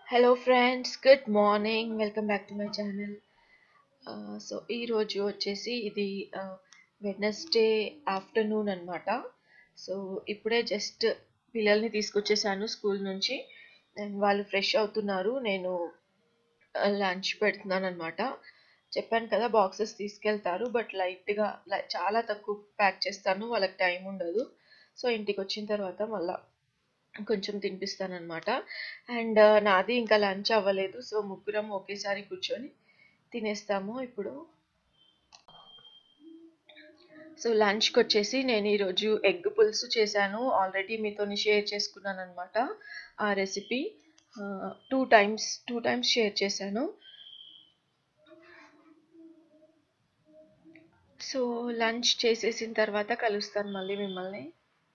hello friends good morning welcome back to my channel so ఈరోజు వచ్చేసి ఇది Wednesday afternoon అనమాట సో ఇప్పుడే జస్ట్ పిల్లల్ని తీసుకొచ్చేసాను స్కూల్ నుంచి అండ్ వాళ్ళు ఫ్రెష్ అవుతున్నారు నేను లంచ్ పెడుతున్నాను అనమాట చెప్పాను కదా బాక్సెస్ తీసుకెళ్తారు బట్ లైట్గా చాలా తక్కువ ప్యాక్ చేస్తాను వాళ్ళకి టైం ఉండదు సో ఇంటికి వచ్చిన తర్వాత మళ్ళీ కొంచెం తినిపిస్తాను అనమాట అండ్ నాది ఇంకా లంచ్ అవ్వలేదు సో ముగ్గురం ఒకేసారి కూర్చొని తినేస్తాము ఇప్పుడు సో లంచ్కి వచ్చేసి నేను ఈరోజు ఎగ్ పులుసు చేశాను ఆల్రెడీ మీతో షేర్ చేసుకున్నాను అనమాట ఆ recipe two times two times share చేశాను సో లంచ్ చేసేసిన తర్వాత కలుస్తాను మళ్ళీ మిమ్మల్ని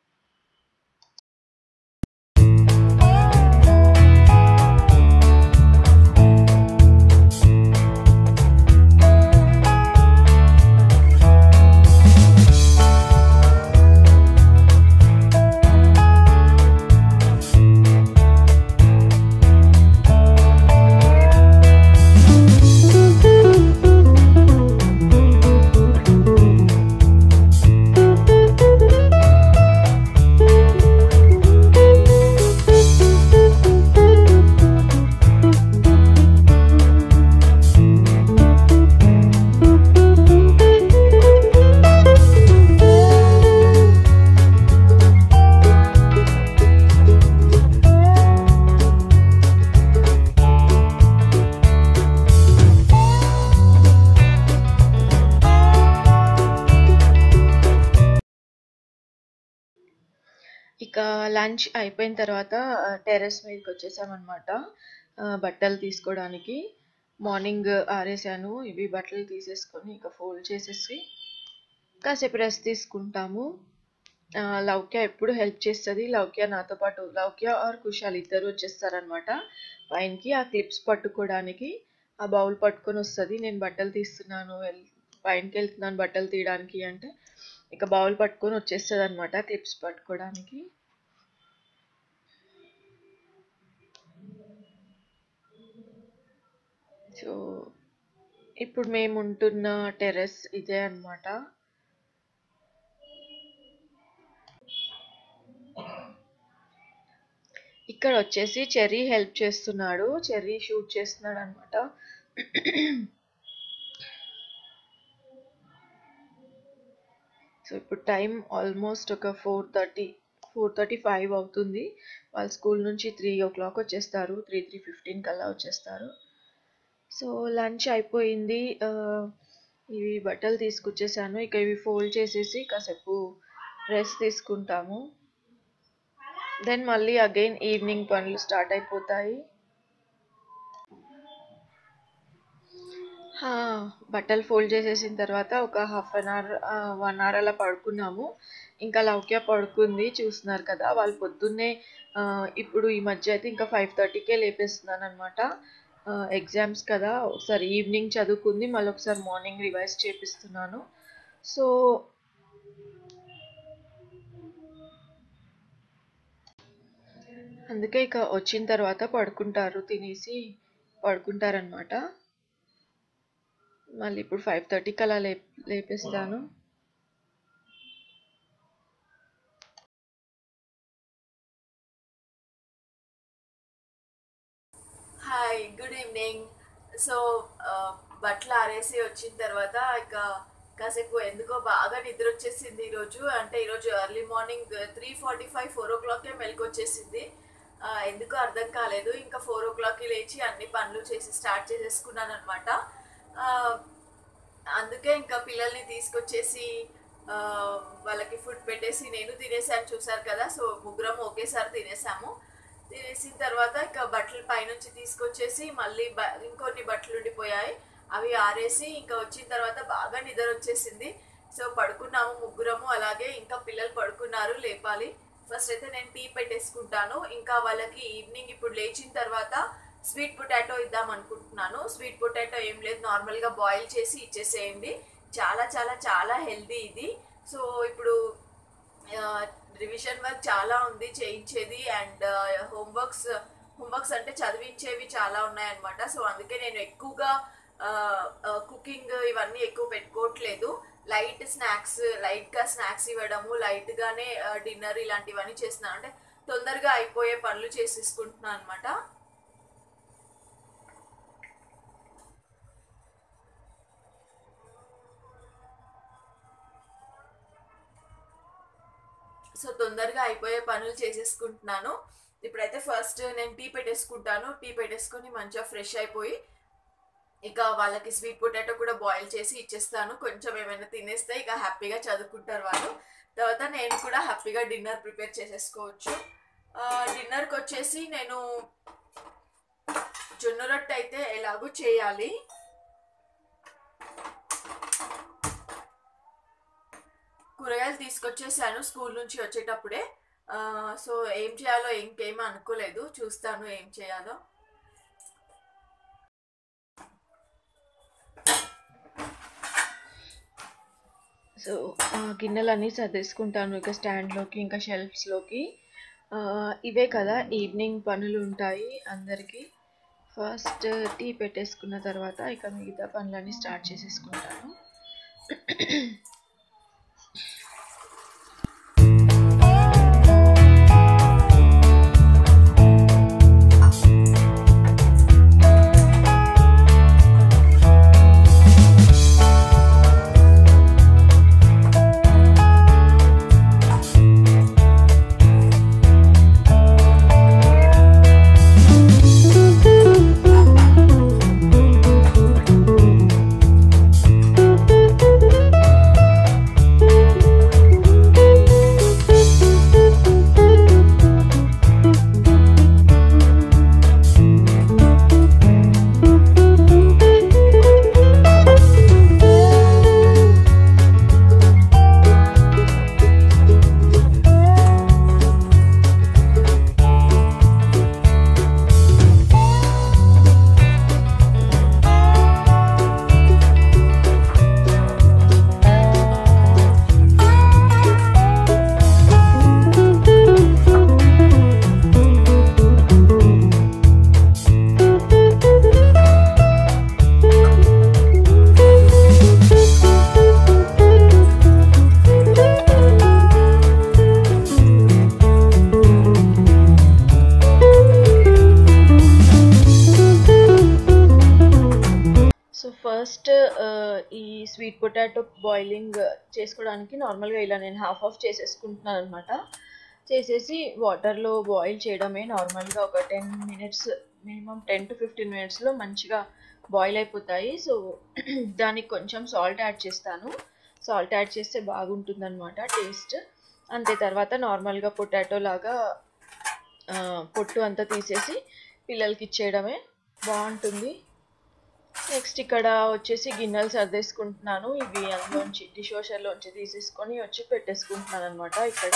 ఇక లంచ్ అయిపోయిన తర్వాత టెర్రస్ మీదకి వచ్చేసామన్నమాట బట్టలు తీసుకోవడానికి మార్నింగ్ ఆరేసాను ఇవి బట్టలు తీసేసుకొని ఇక ఫోల్డ్ చేసేసి కాసేపు రెస్ట్ తీసుకుంటాము లౌక్య ఎప్పుడు హెల్ప్ చేస్తుంది లౌక్య నాతో పాటు లౌక్య ఆర్ కుషాల్ ఇద్దరు వచ్చేస్తారనమాట పైనకి ఆ క్లిప్స్ పట్టుకోవడానికి ఆ బౌల్ పట్టుకొని వస్తుంది నేను బట్టలు తీస్తున్నాను పైనకి వెళ్తున్నాను బట్టలు తీయడానికి అంటే ఇక బౌల్ పట్టుకొని వచ్చేస్తుంది అనమాట క్లిప్స్ పట్టుకోవడానికి సో ఇప్పుడు మేము ఉంటున్న టెర్రస్ ఇదే అనమాట ఇక్కడ వచ్చేసి చెర్రీ హెల్ప్ చేస్తున్నాడు చెర్రీ షూట్ చేస్తున్నాడు అనమాట సో ఇప్పుడు టైం ఆల్మోస్ట్ ఒక four thirty four thirty five అవుతుంది వాళ్ళ స్కూల్ నుంచి త్రీ ఓ క్లాక్ వచ్చేస్తారు త్రీ త్రీ ఫిఫ్టీన్ కల్లా వచ్చేస్తారు సో లంచ్ అయిపోయింది ఇవి బట్టలు తీసుకొచ్చేసాను ఇక ఇవి ఫోల్డ్ చేసేసి కాసేపు రెస్ట్ తీసుకుంటాము దెన్ మళ్ళీ అగైన్ ఈవినింగ్ పనులు స్టార్ట్ అయిపోతాయి బట్టలు ఫోల్డ్ చేసేసిన తర్వాత ఒక half an hour one hour అలా పడుకున్నాము ఇంకా లౌక్య పడుకుంది చూస్తున్నారు కదా వాళ్ళు పొద్దున్నే ఇప్పుడు ఈ మధ్య అయితే ఇంకా ఫైవ్ థర్టీకే లేపేస్తున్నాను అనమాట ఎగ్జామ్స్ కదా ఒకసారి ఈవినింగ్ చదువుకుంది మళ్ళీ ఒకసారి మార్నింగ్ రివైజ్ చేపిస్తున్నాను సో అందుకే ఇక వచ్చిన తర్వాత పడుకుంటారు తినేసి పడుకుంటారనమాట మళ్ళీ ఇప్పుడు ఫైవ్ థర్టీకి అలా లే లేపేస్తాను హాయ్ గుడ్ ఈవినింగ్ సో బట్టలు ఆరేసి వచ్చిన తర్వాత ఇక కాసేపు ఎందుకో బాగా నిద్ర వచ్చేసింది ఈరోజు అంటే ఈరోజు early morning three forty five four ఓ క్లాక్కే మెలకు వచ్చేసింది ఎందుకో అర్థం కాలేదు ఇంకా ఫోర్ ఓ క్లాక్కి లేచి అన్ని పనులు చేసి స్టార్ట్ చేసేసుకున్నాను అనమాట అందుకే ఇంకా పిల్లల్ని తీసుకొచ్చేసి వాళ్ళకి ఫుడ్ పెట్టేసి నేను తినేసాను చూసారు కదా సో ముగ్గురం ఒకేసారి తినేసాము తినేసిన తర్వాత ఇక బట్టలు పైనుంచి తీసుకొచ్చేసి మళ్ళీ బ ఇంకొన్ని బట్టలు ఉండిపోయాయి అవి ఆరేసి ఇంకా వచ్చిన తర్వాత బాగా నిద్ర వచ్చేసింది సో పడుకున్నాము ముగ్గురము అలాగే ఇంకా పిల్లలు పడుకున్నారు లేపాలి ఫస్ట్ అయితే నేను టీ పెట్టేసుకుంటాను ఇంకా వాళ్ళకి ఈవినింగ్ ఇప్పుడు లేచిన తర్వాత స్వీట్ పొటాటో ఇద్దాం అనుకుంటున్నాను స్వీట్ పొటాటో ఏం లేదు నార్మల్గా బాయిల్ చేసి ఇచ్చేసేయండి చాలా చాలా చాలా హెల్దీ ఇది సో ఇప్పుడు రివిజన్ వర్క్ చాలా ఉంది చేయించేది అండ్ హోంవర్క్స్ హోంవర్క్స్ అంటే చదివించేవి చాలా ఉన్నాయన్నమాట సో అందుకే నేను ఎక్కువగా కుకింగ్ ఇవన్నీ ఎక్కువ పెట్టుకోవట్లేదు లైట్ స్నాక్స్ లైట్గా స్నాక్స్ ఇవ్వడము లైట్గానే డిన్నర్ ఇలాంటివన్నీ చేస్తున్నాను అంటే తొందరగా అయిపోయే పనులు చేసేసుకుంటున్నాను అనమాట సో తొందరగా అయిపోయే పనులు చేసేసుకుంటున్నాను ఇప్పుడైతే ఫస్ట్ నేను టీ పెట్టేసుకుంటాను టీ పెట్టేసుకొని మంచిగా ఫ్రెష్ అయిపోయి ఇక వాళ్ళకి స్వీట్ పొటాటో కూడా బాయిల్ చేసి ఇచ్చేస్తాను కొంచెం ఏమైనా తినేస్తే ఇక హ్యాపీగా చదువుకుంటారు వాళ్ళు తర్వాత నేను కూడా హ్యాపీగా డిన్నర్ ప్రిపేర్ చేసేసుకోవచ్చు డిన్నర్కి వచ్చేసి నేను జొన్న రొట్టె అయితే ఎలాగో చేయాలి కూరగాయలు తీసుకొచ్చేసాను స్కూల్ నుంచి వచ్చేటప్పుడే సో ఏం చేయాలో ఇంకేమీ అనుకోలేదు చూస్తాను ఏం చేయాలో సో గిన్నెలన్నీ సర్దేసుకుంటాను ఇక స్టాండ్లోకి ఇంకా షెల్ఫ్స్లోకి ఇవే కదా ఈవినింగ్ పనులు ఉంటాయి అందరికీ ఫస్ట్ టీ పెట్టేసుకున్న తర్వాత ఇక మిగతా పనులన్నీ స్టార్ట్ చేసేసుకుంటాను సో ఫస్ట్ ఈ స్వీట్ పొటాటో బాయిలింగ్ చేసుకోవడానికి నార్మల్గా ఇలా నేను హాఫ్ ఆఫ్ చేసేసుకుంటున్నాను అనమాట చేసేసి వాటర్లో బాయిల్ చేయడమే నార్మల్గా ఒక ten minutes minimum ten to fifteen మినిట్స్లో మంచిగా బాయిల్ అయిపోతాయి సో దానికి కొంచెం సాల్ట్ యాడ్ చేస్తాను సాల్ట్ యాడ్ చేస్తే బాగుంటుంది అనమాట టేస్ట్ అంతే తర్వాత నార్మల్గా పొటాటో లాగా పొట్టు అంతా తీసేసి పిల్లలకి ఇచ్చేయడమే బాగుంటుంది నెక్స్ట్ ఇక్కడ వచ్చేసి గిన్నెలు సర్దేసుకుంటున్నాను ఇవి అందులోంచి డిష్ వాషర్లోంచి తీసేసుకొని వచ్చి పెట్టేసుకుంటున్నాను అనమాట ఇక్కడ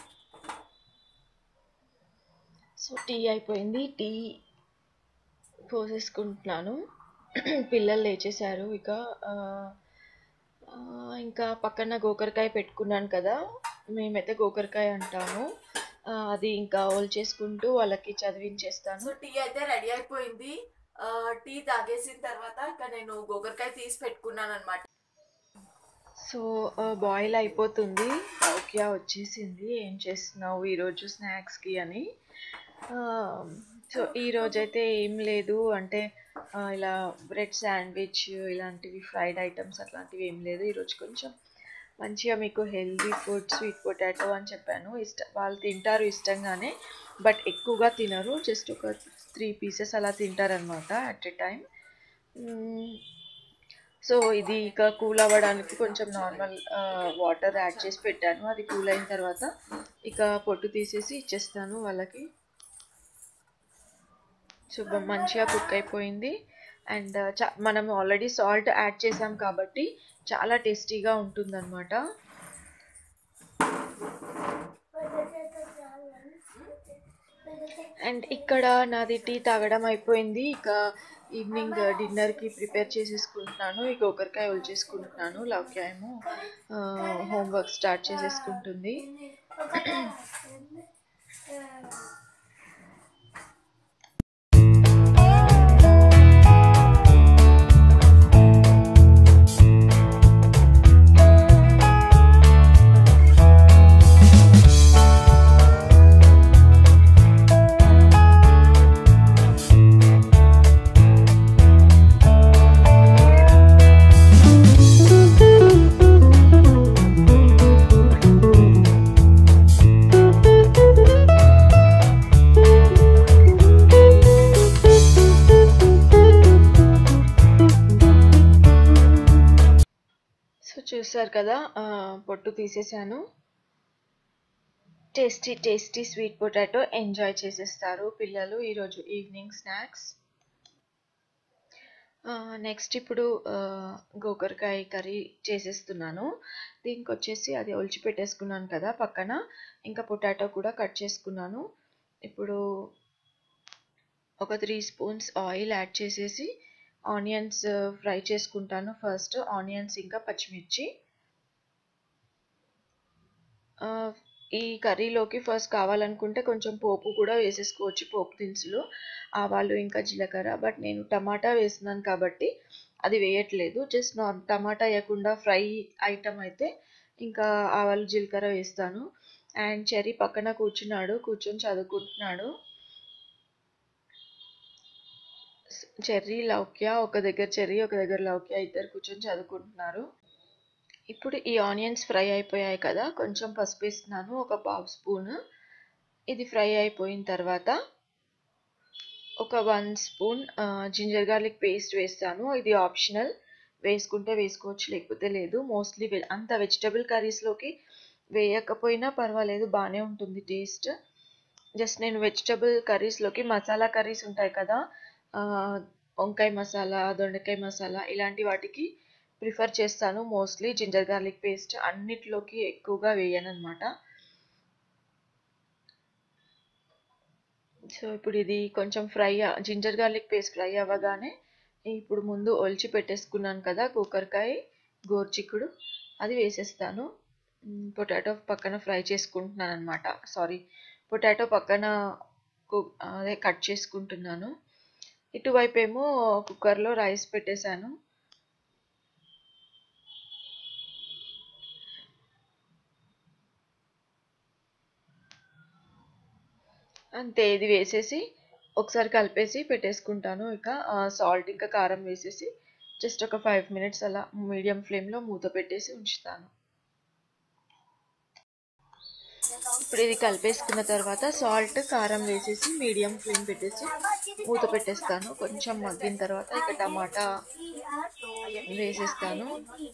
సో టీ అయిపోయింది టీ పోసేసుకుంటున్నాను పిల్లలు లేచేశారు ఇక ఆ, ఆ, ఇంకా పక్కన గోకరకాయ పెట్టుకున్నాను కదా మేమైతే గోకరకాయ అంటాము ఆ, అది ఇంకా ఓల్ చేసుకుంటూ వాళ్ళకి చదివించేస్తాను సో టీ అయితే రెడీ అయిపోయింది ఆ, టీ తాగేసిన తర్వాత ఇంకా నేను గోకరకాయ తీసి పెట్టుకున్నాను అనమాట సో బాయిల్ అయిపోతుంది ఓకే వచ్చేసింది ఏం చేస్తున్నావు ఈరోజు స్నాక్స్కి అని సో ఈరోజు అయితే ఏం లేదు అంటే ఆ, ఇలా బ్రెడ్ శాండ్విచ్ ఇలాంటివి ఫ్రైడ్ ఐటమ్స్ అట్లాంటివి ఏం లేదు ఈరోజు కొంచెం మంచిగా మీకు హెల్దీ ఫుడ్ స్వీట్ పొటాటో అని చెప్పాను ఇష్ట వాళ్ళు తింటారు ఇష్టంగానే బట్ ఎక్కువగా తినరు జస్ట్ ఒక త్రీ పీసెస్ అలా తింటారనమాట అట్ ఎ టైం సో ఇది ఇక కూల్ అవ్వడానికి కొంచెం నార్మల్ వాటర్ యాడ్ చేసి పెట్టాను అది కూల్ అయిన తర్వాత ఇక పొట్టు తీసేసి ఇచ్చేస్తాను వాళ్ళకి శుభ్రం మంచిగా కుక్ అయిపోయింది అండ్ చా మనం ఆల్రెడీ సాల్ట్ యాడ్ చేసాం కాబట్టి చాలా టేస్టీగా ఉంటుందన్నమాట అండ్ ఇక్కడ నాది టీ తాగడం అయిపోయింది ఇక ఈవినింగ్ డిన్నర్కి ప్రిపేర్ చేసేసుకుంటున్నాను ఇక ఒకరికాయ చేసుకుంటున్నాను లవ్కి ఏమో హోంవర్క్ స్టార్ట్ చేసేసుకుంటుంది సో చూసారు కదా ఆ, పొట్టు తీసేసాను tasty tasty sweet potato enjoy చేసేస్తారు పిల్లలు ఈరోజు ఈవినింగ్ స్నాక్స్ నెక్స్ట్ ఇప్పుడు ఆ, గోకరకాయ కర్రీ చేసేస్తున్నాను దీనికి వచ్చేసి అది ఒలిచి పెట్టేసుకున్నాను కదా పక్కన ఇంకా పొటాటో కూడా కట్ చేసుకున్నాను ఇప్పుడు ఒక త్రీ స్పూన్స్ ఆయిల్ యాడ్ చేసేసి ఆనియన్స్ ఫ్రై చేసుకుంటాను ఫస్ట్ ఆనియన్స్ ఇంకా పచ్చిమిర్చి ఆ, ఈ కర్రీలోకి ఫస్ట్ కావాలనుకుంటే కొంచెం పోపు కూడా వేసేసుకోవచ్చు పోపు దినుసులు ఆవాలు ఇంకా జీలకర్ర బట్ నేను టమాటా వేస్తున్నాను కాబట్టి అది వేయట్లేదు జస్ట్ నార్ టమాటా వేయకుండా ఫ్రై ఐటమ్ అయితే ఇంకా ఆవాలు జీలకర్ర వేస్తాను అండ్ చెర్రీ పక్కన కూర్చున్నాడు కూర్చొని చదువుకుంటున్నాడు చెర్రీ లౌక్య ఒక దగ్గర చెర్రీ ఒక దగ్గర లౌక్య ఇద్దరు కూర్చొని చదువుకుంటున్నారు ఇప్పుడు ఈ ఆనియన్స్ ఫ్రై అయిపోయాయి కదా కొంచెం పసుపు వేస్తున్నాను ఒక పావు స్పూన్ ఇది ఫ్రై అయిపోయిన తర్వాత ఒక one spoon ginger garlic paste వేస్తాను ఇది ఆప్షనల్ వేసుకుంటే వేసుకోవచ్చు లేకపోతే లేదు మోస్ట్లీ అంత వెజిటబుల్ కర్రీస్లోకి వేయకపోయినా పర్వాలేదు బాగానే ఉంటుంది టేస్ట్ జస్ట్ నేను వెజిటబుల్ కర్రీస్లోకి మసాలా కర్రీస్ ఉంటాయి కదా ఆ, వంకాయ మసాలా దొండకాయ మసాలా ఇలాంటి వాటికి ప్రిఫర్ చేస్తాను మోస్ట్లీ జింజర్ గార్లిక్ పేస్ట్ అన్నిట్లోకి ఎక్కువగా వేయను అనమాట సో ఇప్పుడు ఇది కొంచెం fry ginger garlic paste fry అవ్వగానే ఇప్పుడు ముందు ఒలిచి పెట్టేసుకున్నాను కదా కూకరకాయ గోర్చిక్కుడు అది వేసేస్తాను పొటాటో పక్కన ఫ్రై చేసుకుంటున్నాను అనమాట సారీ పొటాటో పక్కన కు- అదే కట్ చేసుకుంటున్నాను ఇటువైపు ఏమో కుక్కర్లో రైస్ పెట్టేశాను అంతే ఇది వేసేసి ఒకసారి కలిపేసి పెట్టేసుకుంటాను ఇక సాల్ట్ ఇంకా కారం వేసేసి జస్ట్ ఒక ఫైవ్ మినిట్స్ అలా మీడియం ఫ్లేమ్లో మూత పెట్టేసి ఉంచుతాను ఇప్పుడు ఇది కలిపేసుకున్న తర్వాత సాల్ట్ కారం వేసేసి మీడియం ఫ్లేమ్ పెట్టేసి మూత పెట్టేస్తాను కొంచెం మగ్గిన తర్వాత ఇక టమాటా వేసేస్తాను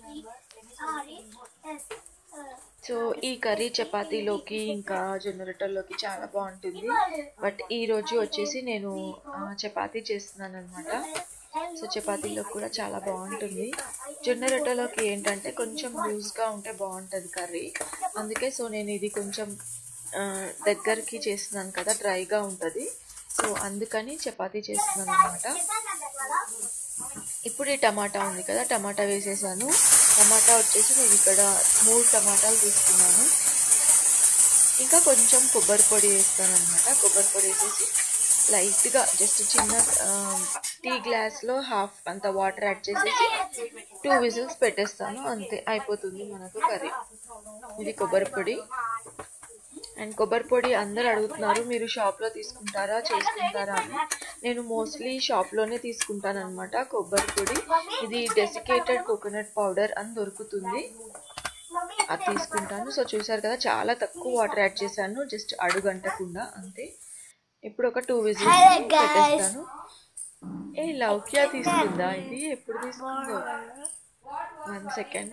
సో ఈ కర్రీ చపాతీలోకి ఇంకా జొన్న రొట్టెల్లోకి చాలా బాగుంటుంది బట్ ఈ రోజు వచ్చేసి నేను ఆ, చపాతీ చేస్తున్నాను అనమాట సో చపాతీలోకి కూడా చాలా బాగుంటుంది జొన్న రొట్టెలోకి ఏంటంటే కొంచెం లూజ్గా ఉంటే బాగుంటుంది కర్రీ అందుకే సో నేను ఇది కొంచెం ఆ, దగ్గరికి చేస్తున్నాను కదా డ్రైగా ఉంటుంది సో అందుకని చపాతీ చేస్తున్నాను అనమాట ఇప్పుడు ఈ టమాటా ఉంది కదా టమాటా వేసేసాను టమాటా వచ్చేసి నేను ఇక్కడ మూడు టమాటాలు తీసుకున్నాను ఇంకా కొంచెం కొబ్బరి పొడి వేస్తాను అనమాట కొబ్బరి పొడి వేసేసి లైట్గా జస్ట్ చిన్న టీ గ్లాస్లో హాఫ్ అంత వాటర్ యాడ్ చేసేసి టూ విజిల్స్ పెట్టేస్తాను అంతే అయిపోతుంది మనకు కర్రీ ఇది కొబ్బరి పొడి అండ్ కొబ్బరి పొడి అందరు అడుగుతున్నారు మీరు షాప్లో తీసుకుంటారా చేసుకుంటారా అని నేను మోస్ట్లీ షాప్లోనే తీసుకుంటాను అనమాట కొబ్బరి పొడి ఇది డెసికేటెడ్ కోకోనట్ పౌడర్ అని దొరుకుతుంది అది తీసుకుంటాను సో చూసారు కదా చాలా తక్కువ వాటర్ యాడ్ చేశాను జస్ట్ అడుగంటకుండా అంతే ఇప్పుడు ఒక టూ విజిల్స్ పెట్టేస్తాను ఏ లౌక్యా తీసుకుందా ఇది ఎప్పుడు తీసుకుందో వన్ సెకండ్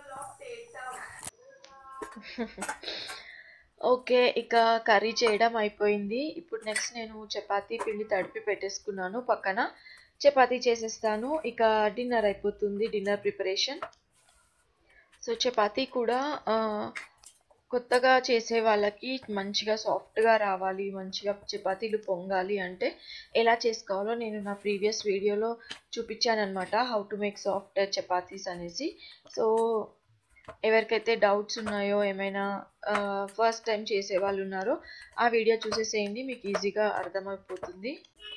ఓకే ఇక కర్రీ చేయడం అయిపోయింది ఇప్పుడు నెక్స్ట్ నేను చపాతీ పిండి తడిపి పెట్టేసుకున్నాను పక్కన చపాతీ చేసేస్తాను ఇక డిన్నర్ అయిపోతుంది డిన్నర్ ప్రిపరేషన్ సో చపాతీ కూడా కొత్తగా చేసే వాళ్ళకి మంచిగా సాఫ్ట్గా రావాలి మంచిగా చపాతీలు పొంగాలి అంటే ఎలా చేసుకోవాలో నేను నా ప్రీవియస్ వీడియోలో చూపించాను అనమాట how to make soft chapatis అనేసి సో ఎవరికైతే డౌట్స్ ఉన్నాయో ఏమైనా ఫస్ట్ టైం చేసే వాళ్ళు ఉన్నారో ఆ వీడియో చూసేసేయండి మీకు ఈజీగా అర్థమైపోతుంది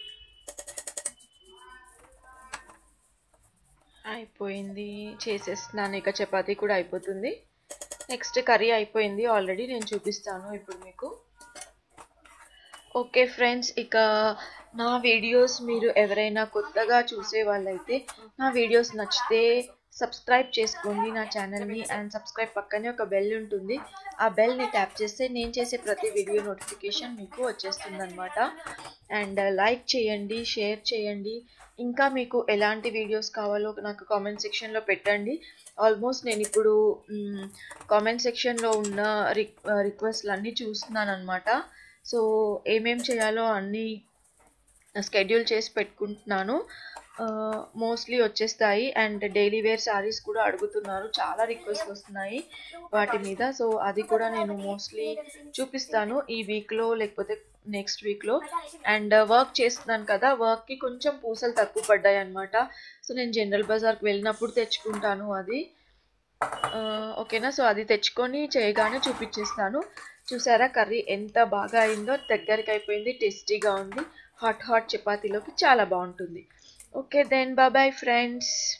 అయిపోయింది చేసేస్తున్నాను ఇక చపాతీ కూడా అయిపోతుంది నెక్స్ట్ కర్రీ అయిపోయింది ఆల్రెడీ నేను చూపిస్తాను ఇప్పుడు మీకు ఓకే ఫ్రెండ్స్ ఇక నా వీడియోస్ మీరు ఎవరైనా కొత్తగా చూసే వాళ్ళైతే నా వీడియోస్ నచ్చితే సబ్స్క్రైబ్ చేసుకోండి నా ఛానల్ని అండ్ సబ్స్క్రైబ్ పక్కనే ఒక బెల్ ఉంటుంది ఆ బెల్ని ట్యాప్ చేస్తే నేను చేసే ప్రతి వీడియో నోటిఫికేషన్ మీకు వచ్చేస్తుంది అనమాట అండ్ లైక్ చేయండి షేర్ చేయండి ఇంకా మీకు ఎలాంటి వీడియోస్ కావాలో నాకు కామెంట్ సెక్షన్లో పెట్టండి ఆల్మోస్ట్ నేను ఇప్పుడు కామెంట్ సెక్షన్లో ఉన్న రిక్ రిక్వెస్ట్లు అన్నీ చూస్తున్నాను అనమాట సో ఏమేం చేయాలో అన్నీ స్కెడ్యూల్ చేసి పెట్టుకుంటున్నాను మోస్ట్లీ వచ్చేస్తాయి అండ్ డైలీ వేర్ శారీస్ కూడా అడుగుతున్నారు చాలా రిక్వెస్ట్ వస్తున్నాయి వాటి మీద సో అది కూడా నేను మోస్ట్లీ చూపిస్తాను ఈ వీక్లో లేకపోతే నెక్స్ట్ వీక్లో అండ్ వర్క్ చేస్తున్నాను కదా వర్క్కి కొంచెం పూసలు తక్కువ పడ్డాయి అనమాట సో నేను జనరల్ బజార్కి వెళ్ళినప్పుడు తెచ్చుకుంటాను అది ఓకేనా సో అది తెచ్చుకొని చేయగానే చూపించేస్తాను చూసారా కర్రీ ఎంత బాగా అయిందో దగ్గరికి అయిపోయింది టేస్టీగా ఉంది హాట్ హాట్ చపాతీలోకి చాలా బాగుంటుంది ఓకే దెన్ బాయ్ ఫ్రెండ్స్